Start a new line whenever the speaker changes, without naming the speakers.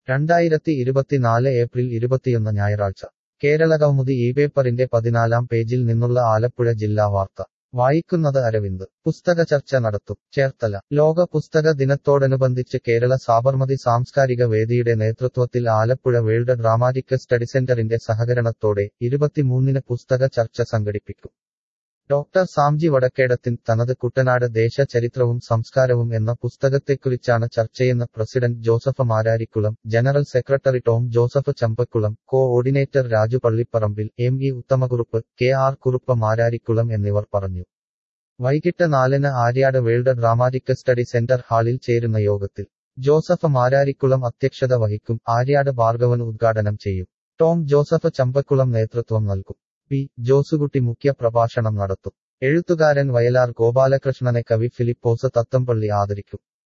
രണ്ടായിരത്തി ഇരുപത്തിനാല് ഏപ്രിൽ ഇരുപത്തിയൊന്ന് ഞായറാഴ്ച കേരള കൗമുദി ഈ പേപ്പറിന്റെ പതിനാലാം പേജിൽ നിന്നുള്ള ആലപ്പുഴ ജില്ലാ വാർത്ത വായിക്കുന്നത് അരവിന്ദ് പുസ്തക ചർച്ച നടത്തും ചേർത്തല ലോക പുസ്തക ദിനത്തോടനുബന്ധിച്ച് കേരള സാബർമതി സാംസ്കാരിക വേദിയുടെ നേതൃത്വത്തിൽ ആലപ്പുഴ വേൾഡ് ഡ്രാമാറ്റിക് സ്റ്റഡി സെന്ററിന്റെ സഹകരണത്തോടെ ഇരുപത്തിമൂന്നിന് പുസ്തക ചർച്ച സംഘടിപ്പിക്കും ഡോക്ടർ സാംജി വടക്കേടത്തിൻ തനത് കുട്ടനാട് ദേശ ചരിത്രവും സംസ്കാരവും എന്ന പുസ്തകത്തെക്കുറിച്ചാണ് ചർച്ചയെന്ന് president Joseph Mararikulam general secretary Tom Joseph Champakulam coordinator Raju Pallipparambil M E Uthamakurup K R Kurup Mararikulam എന്നിവർ പറഞ്ഞു വൈകിട്ട് നാലിന് Aryad world dramatic study centre ഹാളിൽ ചേരുന്ന യോഗത്തിൽ ജോസഫ് മാരാരിക്കുളം അധ്യക്ഷത വഹിക്കും ആര്യാട് ഭാർഗവൻ ഉദ്ഘാടനം ചെയ്യും ടോം ജോസഫ് ചമ്പക്കുളം നേതൃത്വം നൽകും പി ജോസുകുട്ടി മുഖ്യ പ്രഭാഷണം നടത്തും എഴുത്തുകാരൻ വയലാർ ഗോപാലകൃഷ്ണനെ കവി ഫിലിപ്പോസ് തത്തമ്പള്ളി ആദരിക്കും